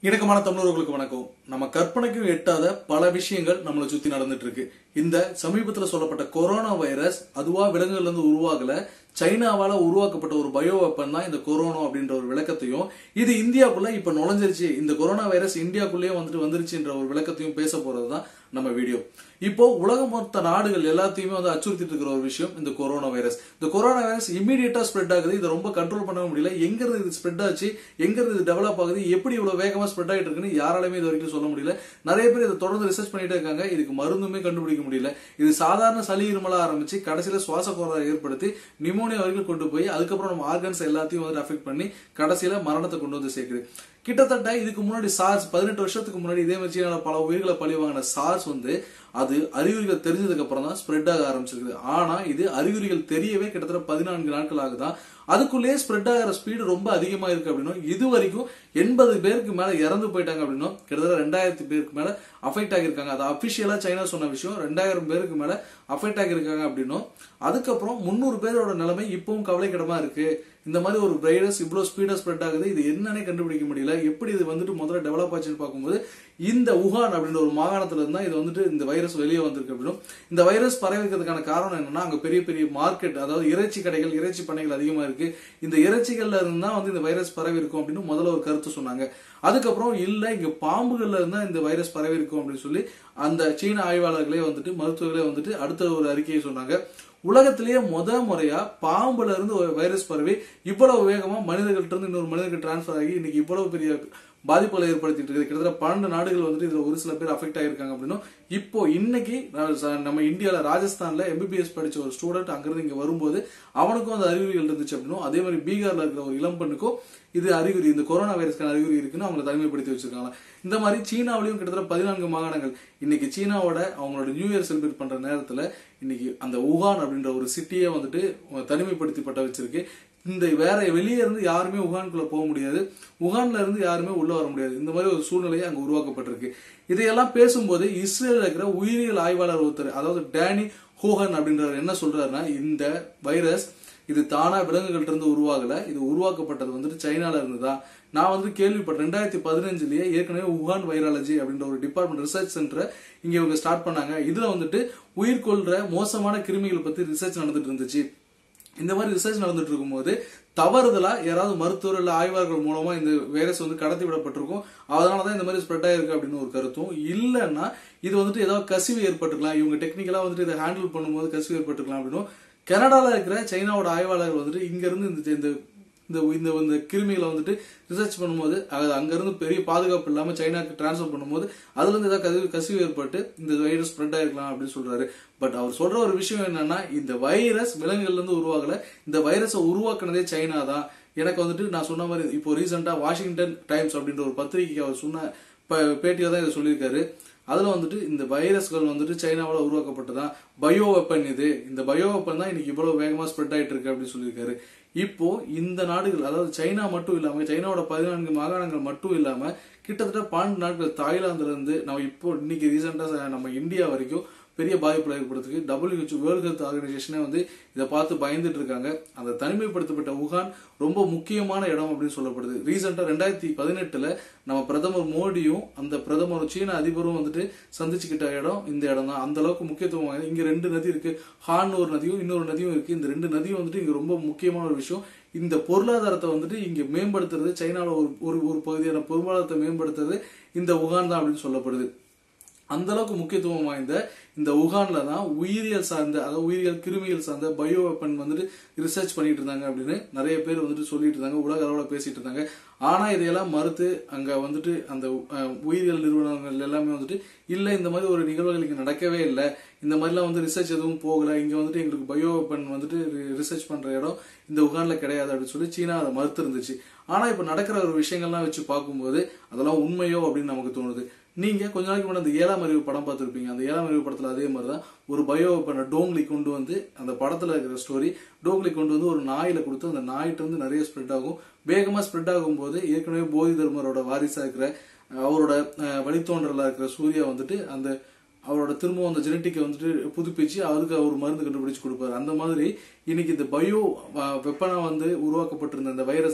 இணக்கமான தமிழர்களுக்கு வணக்கம் நம்ம கற்பனைக்கும் எட்டாத பல விஷயங்கள் நம்மளை சுத்தி நடந்துட்டு இருக்கு இந்த சமீபத்துல சொல்லப்பட்ட கொரோனா வைரஸ் அதுவா விலங்குகள்ல இருந்து உருவாகல சைனாவால உருவாக்கப்பட்ட ஒரு பயோ வெப்பன் தான் இந்த கொரோனா அப்படின்ற ஒரு விளக்கத்தையும் இது இந்தியாக்குள்ள இப்ப நுழைஞ்சிருச்சு இந்த கொரோனா வைரஸ் இந்தியாக்குள்ளேயே வந்துட்டு வந்துருச்சுன்ற ஒரு விளக்கத்தையும் பேச போறது தான் நம்ம வீடியோ இப்போ உலகம் மொத்த நாடுகள் எல்லாத்தையுமே வந்து அச்சுறுத்திட்டு இருக்கிற ஒரு விஷயம் இந்த கொரோனா வைரஸ் இந்த கொரோனா வைரஸ் இமீடியட்டா ஸ்ப்ரெட் ஆகுது இதை ரொம்ப கண்ட்ரோல் பண்ண முடியல எங்க இருந்து இது ஸ்ப்ரெட் ஆச்சு எங்க இருந்து இது டெவலப் ஆகுது எப்படி இவ்வளவு வேகமா ஸ்ப்ரெட் ஆகிட்டு இருக்குன்னு யாராலுமே இது வரைக்கும் சொல்ல முடியல நிறைய பேர் இதை தொடர்ந்து ரிசர்ச் பண்ணிட்டே இருக்காங்க இதுக்கு மருந்துமே கண்டுபிடிக்க முடியல இது சாதாரண சளி இருமலா ஆரம்பிச்சு கடைசியில சுவாச கோளாறு ஏற்படுத்தி நிமோனியா வரைக்கும் கொண்டு போய் அதுக்கப்புறம் நம்ம ஆர்கன்ஸ் எல்லாத்தையும் வந்து அஃபெக்ட் பண்ணி கடைசியில மரணத்தை கொண்டு வந்து சேர்க்குது கிட்டத்தட்ட இதுக்கு முன்னாடி சார்ஸ் பதினெட்டு வருஷத்துக்கு முன்னாடி இதே மாதிரி சீனால பல உயிர்களை பழி வாங்கின சார்ஸ் வந்து அது அறிகுறிகள் தெரிஞ்சதுக்கு அப்புறம் தான் ஸ்ப்ரெட் ஆக ஆரம்பிச்சிருக்குது ஆனா இது அறிகுறிகள் தெரியவே கிட்டத்தட்ட பதினான்கு நாட்கள் ஆகுதான் அதுக்குள்ளேயே ஸ்ப்ரெட் ஆகிற ஸ்பீடு ரொம்ப அதிகமா இருக்கு அப்படின்னும் இது வரைக்கும் எண்பது பேருக்கு மேல இறந்து போயிட்டாங்க அப்படின்னும் கிட்டத்தட்ட ரெண்டாயிரத்து பேருக்கு மேல அஃபெக்ட் ஆகியிருக்காங்க அது அபிஷியலா சைனா சொன்ன விஷயம் ரெண்டாயிரம் பேருக்கு மேல அஃபெக்ட் ஆகியிருக்காங்க அப்படின்னும் அதுக்கப்புறம் முந்நூறு பேரோட நிலைமை இப்பவும் கவலைக்கிடமா இருக்கு இந்த மாதிரி ஒரு வைரஸ் இவ்வளவு ஸ்பீடா ஸ்ப்ரெட் ஆகுது இது என்னன்னே கண்டுபிடிக்க முடியல எப்படி இது வந்துட்டு முதல்ல டெவலப் ஆச்சுன்னு பார்க்கும்போது இந்த உகான் அப்படின்ற ஒரு மாகாணத்துல இருந்தா இது வந்துட்டு இந்த வைரஸ் வெளியே வந்திருக்கு அப்படின்னும் இந்த வைரஸ் பரவிக்கிறதுக்கான காரணம் என்னன்னா அங்க பெரிய பெரிய மார்க்கெட் அதாவது இறைச்சி கடைகள் இறைச்சி பண்ணைகள் அதிகமா இருக்கு இந்த இறைச்சிகள்ல இருந்தா வந்து இந்த வைரஸ் பரவி இருக்கும் அப்படின்னு முதல்ல ஒரு கருத்து சொன்னாங்க அதுக்கப்புறம் இல்ல இங்க பாம்புகள்ல இருந்தா இந்த வைரஸ் பரவி இருக்கும் அப்படின்னு சொல்லி அந்த சீன ஆய்வாளர்களே வந்துட்டு மருத்துவர்களே வந்துட்டு அடுத்த ஒரு அறிக்கையை சொன்னாங்க உலகத்திலேயே முத முறையா பாம்புல இருந்து ஒரு வைரஸ் பரவி இவ்வளவு வேகமா மனிதர்கள்ட்ட இருந்து இன்னொரு மனிதர்கள் டிரான்ஸ்பர் ஆகி இன்னைக்கு இவ்வளவு பெரிய பாதிப்புகளை ஏற்படுத்திட்டு இருக்குது கிட்டத்தட்ட பன்னெண்டு நாடுகள் வந்துட்டு இதுல ஒரு சில பேர் அஃபெக்ட் ஆயிருக்காங்க அப்படின்னும் இப்போ இன்னைக்கு நம்ம இந்தியால ராஜஸ்தான்ல எம்பிபிஎஸ் படிச்ச ஒரு ஸ்டூடெண்ட் அங்கிருந்து இங்க வரும்போது அவனுக்கும் அந்த அறிகுறிகள் இருந்துச்சு அப்படின்னும் அதே மாதிரி பீகார்ல இருக்கிற ஒரு இளம் பெண்ணுக்கும் இது அறிகுறி இந்த கொரோனா வைரஸ்க்கான அறிகுறி இருக்குன்னு அவங்களை தனிமைப்படுத்தி வச்சிருக்காங்க இந்த மாதிரி சீனாவிலையும் கிட்டத்தட்ட பதினான்கு மாகாணங்கள் இன்னைக்கு சீனாவோட அவங்களோட நியூ இயர் செலிப்ரேட் பண்ற நேரத்துல இன்னைக்கு அந்த உகான் அப்படின்ற ஒரு சிட்டியே வந்துட்டு தனிமைப்படுத்திப்பட்ட வச்சிருக்கு இந்த வேற வெளியே இருந்து யாருமே உகான்குள்ள போக முடியாது உகான்ல இருந்து யாருமே உள்ள வர முடியாது இந்த மாதிரி ஒரு சூழ்நிலையை அங்க உருவாக்கப்பட்டிருக்கு இதையெல்லாம் பேசும்போது இஸ்ரேல் இருக்கிற உயிரியல் ஆய்வாளர் ஒருத்தர் அதாவது டேனி ஹோகன் அப்படின்றவர் என்ன சொல்றாருன்னா இந்த வைரஸ் இது தானா விலங்குகள்ட்ட இருந்து உருவாகல இது உருவாக்கப்பட்டது வந்துட்டு சைனால இருந்து தான் நான் வந்து கேள்விப்பட்டேன் ரெண்டாயிரத்தி பதினஞ்சுலயே ஏற்கனவே உகான் வைராலஜி அப்படின்ற ஒரு டிபார்ட்மெண்ட் ரிசர்ச் சென்டரை இங்க இவங்க ஸ்டார்ட் பண்ணாங்க இதுல வந்துட்டு உயிர் கொள்ற மோசமான கிருமிகள் பத்தி ரிசர்ச் நடந்துட்டு இருந்துச்சு இந்த மாதிரி ரிசர்ச் நடந்துட்டு இருக்கும்போது தவறுதலா யாராவது மருத்துவர் இல்ல ஆய்வாளர்கள் மூலமா இந்த வைரஸ் வந்து கடத்தி விடப்பட்டிருக்கும் அதனாலதான் இந்த மாதிரி ஸ்ப்ரெட் ஆயிருக்கு அப்படின்னு ஒரு கருத்தும் இல்லைன்னா இது வந்துட்டு ஏதாவது கசிவு ஏற்பட்டுக்கலாம் இவங்க டெக்னிக்கலா வந்துட்டு இதை ஹேண்டில் பண்ணும்போது கசிவு ஏற்பட்டுக்கலாம் அப்படின்னும் கனடால இருக்கிற சைனாவோட ஆய்வாளர்கள் வந்துட்டு இங்க இருந்து இந்த இந்த இந்த இந்த கிருமிகளை வந்துட்டு ரிசர்ச் பண்ணும்போது அது அங்கிருந்து பெரிய பாதுகாப்பு இல்லாம சைனாக்கு டிரான்ஸ்ஃபர் பண்ணும்போது அதுல இருந்து ஏதாவது கசிவு கசிவு ஏற்பட்டு இந்த வைரஸ் ஸ்ப்ரெட் ஆயிருக்கலாம் அப்படின்னு சொல்றாரு பட் அவர் சொல்ற ஒரு விஷயம் என்னன்னா இந்த வைரஸ் விலங்குகள்ல இருந்து உருவாகல இந்த வைரஸை உருவாக்குனதே சைனா தான் எனக்கு வந்துட்டு நான் சொன்ன மாதிரி இப்போ ரீசெண்டா வாஷிங்டன் டைம்ஸ் அப்படின்ற ஒரு பத்திரிகைக்கு அவர் சொன்ன பேட்டியா தான் இதை சொல்லியிருக்காரு அதுல வந்துட்டு இந்த வைரஸ்கள் வந்துட்டு சைனாவால உருவாக்கப்பட்டதான் பயோ வெப்பன் இது இந்த பயோ வெப்பன் தான் இன்னைக்கு இவ்வளவு வேகமா ஸ்ப்ரெட் ஆயிட்டு இருக்கு அப்படின்னு சொல்லியிருக்காரு இப்போ இந்த நாடுகள் அதாவது சைனா மட்டும் இல்லாம சைனாவோட பதினான்கு மாகாணங்கள் மட்டும் இல்லாம கிட்டத்தட்ட பன்னெண்டு நாட்கள் தாய்லாந்துல இருந்து நம்ம இப்போ இன்னைக்கு ரீசெண்டா நம்ம இந்தியா வரைக்கும் பெரிய பாதிப்புல ஏற்படுறதுக்கு டபிள்யூஹெச் வேர்ல்ட் ஹெல்த் ஆர்கனைசேஷனே வந்து இதை பார்த்து பயந்துட்டு இருக்காங்க அந்த தனிமைப்படுத்தப்பட்ட உகான் ரொம்ப முக்கியமான இடம் அப்படின்னு சொல்லப்படுது ரீசெண்டா ரெண்டாயிரத்தி பதினெட்டுல நம்ம பிரதமர் மோடியும் அந்த பிரதமர் சீன அதிபரும் வந்துட்டு சந்திச்சுக்கிட்ட இடம் இந்த இடம் தான் அந்த அளவுக்கு முக்கியத்துவம் வாய்ந்தது இங்க ரெண்டு நதி இருக்கு ஹான் ஒரு நதியும் இன்னொரு நதியும் இருக்கு இந்த ரெண்டு நதியும் வந்துட்டு இங்க ரொம்ப முக்கியமான ஒரு விஷயம் இந்த பொருளாதாரத்தை வந்துட்டு இங்க மேம்படுத்துறது சைனால ஒரு ஒரு ஒரு பகுதியான பொருளாதாரத்தை மேம்படுத்துறது இந்த உகான் தான் அப்படின்னு சொல்லப்படுது அந்த அளவுக்கு முக்கியத்துவம் வாய்ந்த இந்த உகான்ல தான் உயிரியல் சார்ந்த அதாவது உயிரியல் கிருமிகள் சார்ந்த பயோ வெப்பன் வந்துட்டு ரிசர்ச் பண்ணிட்டு இருந்தாங்க அப்படின்னு நிறைய பேர் வந்துட்டு சொல்லிட்டு இருந்தாங்க உலக அளவுல பேசிட்டு இருந்தாங்க ஆனா இதையெல்லாம் மறுத்து அங்க வந்துட்டு அந்த உயிரியல் நிறுவனங்கள் எல்லாமே வந்துட்டு இல்ல இந்த மாதிரி ஒரு நிகழ்வுகள் இங்க நடக்கவே இல்லை இந்த மாதிரிலாம் வந்து ரிசர்ச் எதுவும் போகல இங்க வந்துட்டு எங்களுக்கு பயோ வெப்பன் வந்துட்டு ரிசர்ச் பண்ற இடம் இந்த உகான்ல கிடையாது அப்படின்னு சொல்லி சீனா அதை மறுத்து இருந்துச்சு ஆனா இப்ப நடக்கிற ஒரு விஷயங்கள்லாம் வச்சு பார்க்கும்போது அதெல்லாம் உண்மையோ அப்படின்னு நமக்கு தோணுது நீங்க கொஞ்ச நாளைக்கு முன்னாடி அந்த ஏழாம் அறிவு படம் பார்த்துருப்பீங்க அந்த ஏழாம் அறிவு படத்துல அதே மாதிரிதான் ஒரு பயோ பண்ண டோங்லி கொண்டு வந்து அந்த படத்துல இருக்கிற ஸ்டோரி டோங்லி கொண்டு வந்து ஒரு நாயில கொடுத்து அந்த நாயிட்ட வந்து நிறைய ஸ்ப்ரெட் ஆகும் வேகமா ஸ்ப்ரெட் ஆகும் போது ஏற்கனவே போதி தர்மரோட வாரிசா இருக்கிற அவரோட வழித்தோன்றலா இருக்கிற சூர்யா வந்துட்டு அந்த அவரோட திரும்பவும் அந்த ஜெனட்டிக்கை வந்துட்டு புதுப்பிச்சு அவருக்கு அவர் மருந்து கண்டுபிடிச்சு கொடுப்பாரு அந்த மாதிரி இன்னைக்கு இந்த பயோ வெப்பனா வந்து உருவாக்கப்பட்டிருந்த இந்த வைரஸ் தான்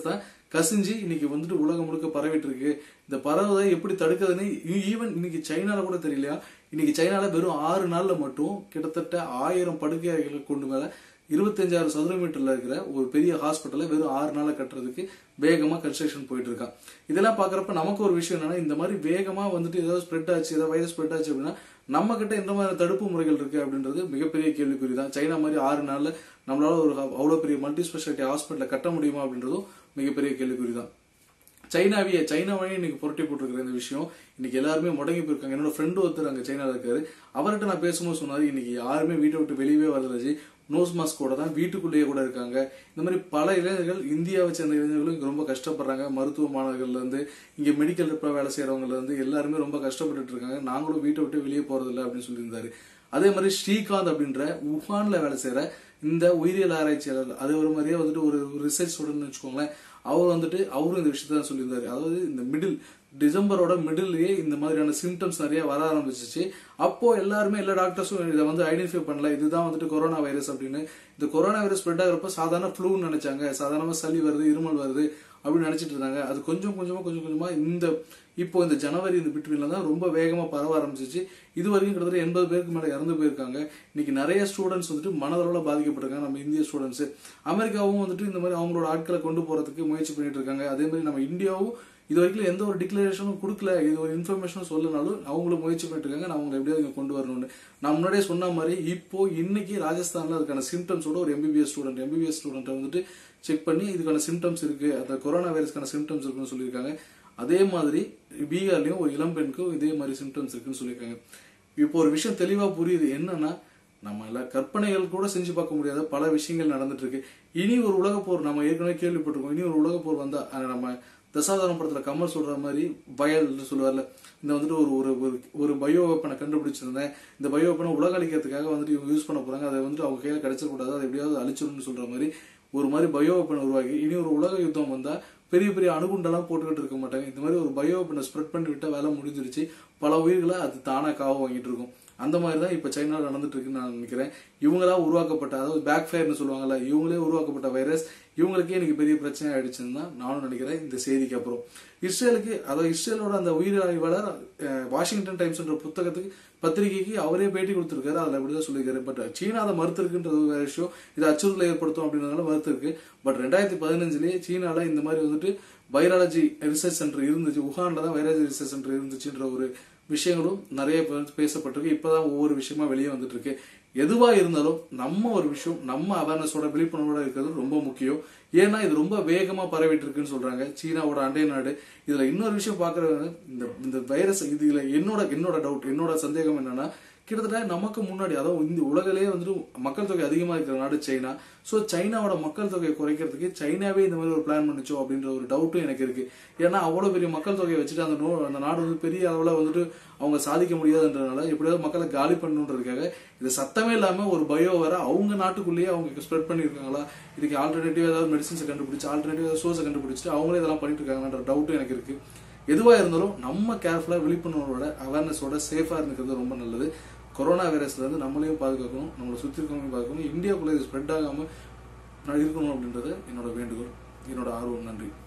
கசிஞ்சு இன்னைக்கு வந்துட்டு உலகம் முழுக்க பரவிட்டு இருக்கு இந்த பரவதை எப்படி தடுக்கிறதுன்னு ஈவன் இன்னைக்கு சைனால கூட தெரியலையா இன்னைக்கு சைனால வெறும் ஆறு நாள்ல மட்டும் கிட்டத்தட்ட ஆயிரம் படுக்கை அறைகளை கொண்டு மேல இருபத்தஞ்சாயிரம் சதுர மீட்டர்ல இருக்கிற ஒரு பெரிய ஹாஸ்பிட்டலை வெறும் ஆறு நாள்ல கட்டுறதுக்கு வேகமா கன்ஸ்ட்ரக்ஷன் போயிட்டு இருக்கான் இதெல்லாம் பாக்குறப்ப நமக்கு ஒரு விஷயம் என்னன்னா இந்த மாதிரி வேகமா வந்துட்டு ஏதாவது ஸ்ப்ரெட் ஆச்சு ஏதாவது வைரஸ் ஸ்ப்ரெட் ஆச்சு அப்படின்னா நம்ம கிட்ட எந்த மாதிரி தடுப்பு முறைகள் இருக்கு அப்படின்றது மிகப்பெரிய கேள்விக்குறி தான் சைனா மாதிரி ஆறு நாள்ல நம்மளால ஒரு அவ்வளவு பெரிய மல்டி ஸ்பெஷாலிட்டி ஹாஸ்பிட்டலை கட்ட முடியுமா அப்படின்றதும் மிகப்பெரிய கேள்விக்குறி தான் சைனாவிய சைனாவையே இன்னைக்கு புரட்டி போட்டிருக்கிற இந்த விஷயம் இன்னைக்கு எல்லாருமே முடங்கி போயிருக்காங்க என்னோட ஃப்ரெண்டு ஒருத்தர் அங்க சைனால இருக்காரு அவர்கிட்ட நான் பேசும்போது சொன்னாரு இன்னைக்கு யாருமே வீட்டை விட்டு வெளியவே வரல நோஸ் மாஸ்கோட தான் வீட்டுக்குள்ளேயே கூட இருக்காங்க இந்த மாதிரி பல இளைஞர்கள் இந்தியாவை சேர்ந்த இளைஞர்களும் இங்க ரொம்ப கஷ்டப்படுறாங்க மருத்துவ மாணவர்கள்ல இருந்து இங்க மெடிக்கல் ரிப்பா வேலை செய்யறவங்கல இருந்து எல்லாருமே ரொம்ப கஷ்டப்பட்டுட்டு இருக்காங்க நாங்களும் வீட்டை விட்டு வெளியே போறது இல்லை அப்படின்னு சொல்லியிருந்தாரு அதே மாதிரி ஸ்ரீகாந்த் அப்படின்ற உஹான்ல வேலை செய்யற இந்த உயிரியல் ஆராய்ச்சியாளர் அது ஒரு மாதிரியே வந்துட்டு ஒரு ரிசர்ச் ஸ்டூடெண்ட் வச்சுக்கோங்களேன் அவர் வந்துட்டு அவரும் இந்த விஷயத்த தான் சொல்லியிருந்தாரு அதாவது இந்த மிடில் டிசம்பரோட மிடில்லையே இந்த மாதிரியான சிம்டம்ஸ் நிறைய வர ஆரம்பிச்சிச்சு அப்போ எல்லாருமே எல்லா டாக்டர்ஸும் இதை வந்து ஐடென்டிஃபை பண்ணல இதுதான் வந்துட்டு கொரோனா வைரஸ் அப்படின்னு இந்த கொரோனா வைரஸ் ஸ்ப்ரெட் ஆகிறப்ப சாதாரண ஃப்ளூன்னு நினைச்சாங்க சாதாரணமா சளி வருது இருமல் வருது அப்படின்னு நினைச்சிட்டு இருந்தாங்க அது கொஞ்சம் கொஞ்சமா கொஞ்சம் கொஞ்சமா இந்த இப்போ இந்த ஜனவரி இந்த பிட்வீன்ல தான் ரொம்ப வேகமா பரவ ஆரம்பிச்சிச்சு இது வரைக்கும் கிட்டத்தட்ட எண்பது பேருக்கு மேல இறந்து போயிருக்காங்க இன்னைக்கு நிறைய ஸ்டூடெண்ட்ஸ் வந்துட்டு மனதளவுல பாதிக்கப்பட்டிருக்காங்க நம்ம இந்திய ஸ்டூடெண்ட்ஸ் அமெரிக்காவும் வந்துட்டு இந்த மாதிரி அவங்களோட ஆட்களை கொண்டு போறதுக்கு முயற்சி பண்ணிட்டு இருக்காங்க அதே மாதிரி நம்ம இந்தியாவும் இது வரைக்கும் எந்த ஒரு டிக்ளரேஷனும் கொடுக்கல இது ஒரு இன்ஃபர்மேஷனும் சொல்லனாலும் அவங்களும் முயற்சி பண்ணிட்டு இருக்காங்க நான் அவங்களை எப்படியாவது இங்க கொண்டு வரணும்னு நான் முன்னாடியே சொன்ன மாதிரி இப்போ இன்னைக்கு ராஜஸ்தான்ல அதுக்கான சிம்டம்ஸோட ஒரு எம்பிபிஎஸ் ஸ்டூடெண்ட் எம்பிபிஎஸ் ஸ்டூடெண்ட் வந்துட்டு செக் பண்ணி இதுக்கான சிம்டம்ஸ் இருக்கு அந்த கொரோனா வைரஸ்க்கான சிம்டம்ஸ் இருக்குன்னு சொல்லியிருக்காங்க அதே மாதிரி பீகார்லயும் ஒரு இளம்பெண்ணுக்கும் இதே மாதிரி சிம்டம்ஸ் இருக்குன்னு சொல்லியிருக்காங்க இப்போ ஒரு விஷயம் தெளிவா புரியுது என்னன்னா நம்ம எல்லாம் கற்பனைகள் கூட செஞ்சு பார்க்க முடியாத பல விஷயங்கள் நடந்துட்டு இருக்கு இனி ஒரு உலக போர் நம்ம ஏற்கனவே கேள்விப்பட்டிருக்கோம் இனி ஒரு உலக போர் வந்தா அஹ் நம்ம தசாவதாரம் படத்துல கமல் சொல்ற மாதிரி பயல் சொல்லுவார்ல இந்த வந்துட்டு ஒரு ஒரு ஒரு- ஒரு பயோ வெப்பனை கண்டுபிடிச்சிருந்தேன் இந்த பயோ வெப்பனை உலக அழிக்கிறதுக்காக வந்துட்டு இவங்க யூஸ் பண்ண போறாங்க அதை வந்துட்டு அவங்க கையில கிடைச்சிடக்கூடாது அதை எப்படியாவது அழிச்சிடணும்னு சொல்ற மாதிரி ஒரு மாதிரி பயோ வெப்பனை உருவாக்கி இனி ஒரு உலக யுத்தம் வந்தா பெரிய பெரிய அணுகுண்டெல்லாம் போட்டுக்கிட்டு இருக்க மாட்டாங்க இந்த மாதிரி ஒரு பயோ வெப்பனை ஸ்ப்ரெட் பண்ணி விட்டா வேலை முடிஞ்சிருச்சு பல உயிர்களை அது தானா காவ வாங்கிட்டு இருக்கும் அந்த மாதிரி தான் இப்போ சைனால நடந்துட்டு இருக்குன்னு நான் நினைக்கிறேன் இவங்களா உருவாக்கப்பட்ட அதாவது பேக் ஃபயர்னு சொல்லுவாங்கல்ல இவங்களே உருவாக்கப்பட்ட வைரஸ் இவங்களுக்கே எனக்கு பெரிய பிரச்சனை ஆயிடுச்சுன்னு தான் நானும் நினைக்கிறேன் இந்த செய்திக்கு அப்புறம் இஸ்ரேலுக்கு அதாவது இஸ்ரேலோட அந்த உயிர் ஆய்வாளர் அஹ், வாஷிங்டன் டைம்ஸ்ன்ற புத்தகத்துக்கு பத்திரிகைக்கு அவரே பேட்டி கொடுத்திருக்காரு அதுல அப்படிதான் சொல்லியிருக்காரு பட் சீனா அதை மறுத்திருக்குன்றது வேற விஷயம் இது அச்சுறுத்தலை ஏற்படுத்தும் அப்படின்றதுனால மறுத்திருக்கு பட் ரெண்டாயிரத்தி பதினஞ்சுலயே சீனால இந்த மாதிரி வந்துட்டு வைராலஜி ரிசர்ச் சென்டர் இருந்துச்சு உஹான்ல தான் வைராலஜி ரிசர்ச் சென்டர் இருந்துச்சுன்ற ஒரு விஷயங்களும் நிறைய பேர் பேசப்பட்டிருக்கு இப்பதான் ஒவ்வொரு விஷயமா வெளியே வந்துட்டு இருக்கு எதுவா இருந்தாலும் நம்ம ஒரு விஷயம் நம்ம அவேர்னஸோட விழிப்புணர்வோட இருக்கிறது ரொம்ப முக்கியம் ஏன்னா இது ரொம்ப வேகமா பரவிட்டு இருக்குன்னு சொல்றாங்க சீனாவோட அண்டை நாடு இதுல இன்னொரு விஷயம் பாக்குறது இந்த இந்த வைரஸ் இதுல என்னோட என்னோட டவுட் என்னோட சந்தேகம் என்னன்னா கிட்டத்தட்ட நமக்கு முன்னாடி அதாவது இந்த உலகிலேயே வந்துட்டு மக்கள் தொகை அதிகமா இருக்கிற நாடு சைனா சோ சைனாவோட மக்கள் தொகையை குறைக்கிறதுக்கு சைனாவே இந்த மாதிரி ஒரு பிளான் பண்ணுச்சோ அப்படின்ற ஒரு டவுட்டும் எனக்கு இருக்கு ஏன்னா அவ்வளவு பெரிய மக்கள் தொகையை வச்சுட்டு அந்த நோ அந்த நாடு வந்து பெரிய அளவுல வந்துட்டு அவங்க சாதிக்க முடியாதுன்றதுனால எப்படியாவது மக்களை காலி பண்ணணுன்றதுக்காக இது சத்தமே இல்லாம ஒரு பயோ வர அவங்க நாட்டுக்குள்ளேயே அவங்க ஸ்ப்ரெட் பண்ணிருக்காங்களா இதுக்கு ஆல்டர்னேட்டிவ் ஏதாவது மெடிசன்ஸை கண்டுபிடிச்சு ஆல்டர்னேட்டிவ் ஏதாவது சோர்ஸை கண்டுபிடிச்சிட்டு அவங்களே இதெல்லாம் பண்ணிட்டு இருக்காங்கன்ற டவுட்டும் எனக்கு இருக்கு எதுவா இருந்தாலும் நம்ம கேர்ஃபுல்லா விழிப்புணர்வோட அவேர்னஸோட சேஃபா இருந்துக்கிறது ரொம்ப நல்லது கொரோனா வைரஸ்ல இருந்து நம்மளையும் பாதுகாக்கணும் நம்மளை சுத்தி இருக்கவங்களையும் பாதுகாக்கணும் இந்தியாவுக்குள்ள இது ஸ்ப்ரெட் ஆகாம இருக்கணும் அப்படின்றது என்னோட வேண்டுகோள் என்னோட ஆர்வம் நன்றி